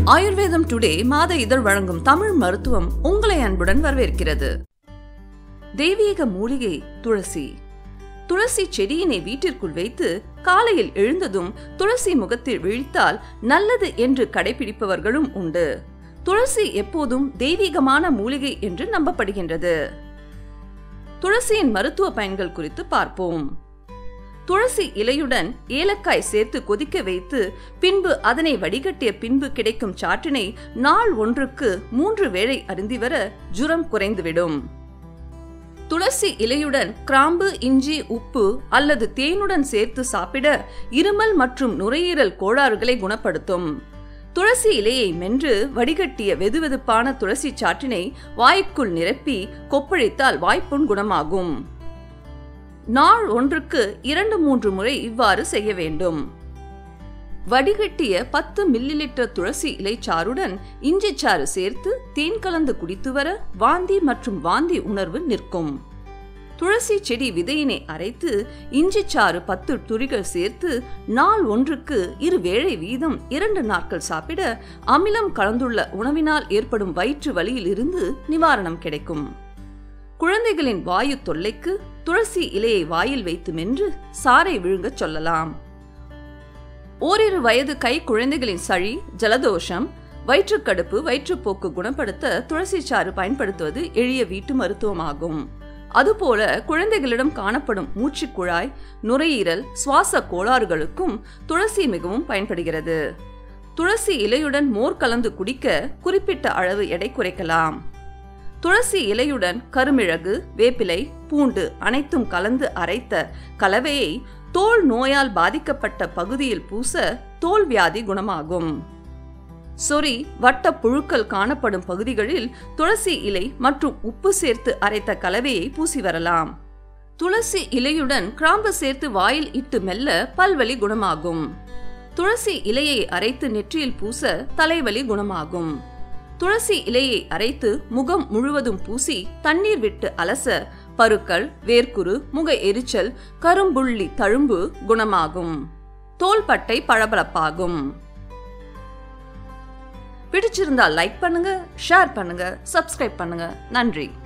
ஆயுர்வேதம் டுடே மாத இதழ் வழங்கும் தமிழ் மருத்துவம் உங்களை அன்புடன் வரவேற்கிறது தெய்வீக மூலிகை துளசி துளசி செடியினை வீட்டிற்குள் வைத்து காலையில் எழுந்ததும் துளசி முகத்தில் விழித்தால் நல்லது என்று கடைபிடிப்பவர்களும் உண்டு துளசி எப்போதும் தெய்வீகமான மூலிகை என்று நம்பப்படுகின்றது துளசியின் மருத்துவ பயன்கள் குறித்து பார்ப்போம் துளசி இலையுடன் ஏலக்காய் சேர்த்து கொதிக்க வைத்து பின்பு அதனை வடிகட்டிய பின்பு கிடைக்கும் சாற்றினை நாள் ஒன்றுக்கு மூன்று வேளை அருந்தி வர ஜுரம் குறைந்துவிடும் துளசி இலையுடன் கிராம்பு இஞ்சி உப்பு அல்லது தேனுடன் சேர்த்து சாப்பிட இருமல் மற்றும் நுரையீரல் கோளாறுகளை குணப்படுத்தும் துளசி இலையை மென்று வடிகட்டிய வெதுவெதுப்பான துளசி சாற்றினை வாய்க்குள் நிரப்பி கொப்பளித்தால் வாய்ப்புண் குணமாகும் நாள் ஒன்றுக்கு இரண்டு மூன்று முறை இவ்வாறு செய்ய வேண்டும் வடிகட்டிய பத்து மில்லி லிட்டர் துளசி இலைச்சாறுடன் இஞ்சி சாறு சேர்த்து தேன் கலந்து குடித்து வர வாந்தி மற்றும் வாந்தி உணர்வு நிற்கும் துளசி செடி விதையினை அரைத்து இஞ்சி சாறு பத்து துளிகள் சேர்த்து நாள் ஒன்றுக்கு இரு வேளை வீதம் இரண்டு நாட்கள் சாப்பிட அமிலம் கலந்துள்ள உணவினால் ஏற்படும் வயிற்று வலியில் இருந்து நிவாரணம் கிடைக்கும் குழந்தைகளின் வாயு தொல்லைக்கு துளசி இலையை வாயில் வைத்து மென்று சாறை விழுங்கச் சொல்லலாம் ஓரிரு வயது கை குழந்தைகளின் சளி ஜலதோஷம் வயிற்றுக்கடுப்பு வயிற்றுப்போக்கு குணப்படுத்த துளசி சாறு பயன்படுத்துவது எளிய வீட்டு மருத்துவமாகும் அதுபோல குழந்தைகளிடம் காணப்படும் மூச்சுக்குழாய் நுரையீரல் சுவாச கோளாறுகளுக்கும் துளசி மிகவும் பயன்படுகிறது துளசி இலையுடன் மோர் கலந்து குடிக்க குறிப்பிட்ட அளவு எடை குறைக்கலாம் துளசி இலையுடன் கருமிளகு வேப்பிலை பூண்டு அனைத்தும் கலந்து அரைத்த கலவையை தோல் நோயால் பாதிக்கப்பட்ட பகுதியில் பூச தோல் வியாதி குணமாகும் சொறி வட்ட புழுக்கள் காணப்படும் பகுதிகளில் துளசி இலை மற்றும் உப்பு சேர்த்து அரைத்த கலவையை பூசி வரலாம் துளசி இலையுடன் கிராம்பு சேர்த்து வாயில் இட்டு மெல்ல பல்வலி குணமாகும் துளசி இலையை அரைத்து நெற்றியில் பூச தலைவலி குணமாகும் துளசி இலையை அரைத்து முகம் முழுவதும் பூசி தண்ணீர் விட்டு அலச பருக்கள் வேர்க்குரு முக எரிச்சல் கரும்புள்ளி தழும்பு குணமாகும் தோள்பட்டை பளபளப்பாகும் பிடிச்சிருந்தா லைக் பண்ணுங்க ஷேர் பண்ணுங்க சப்ஸ்கிரைப் பண்ணுங்க நன்றி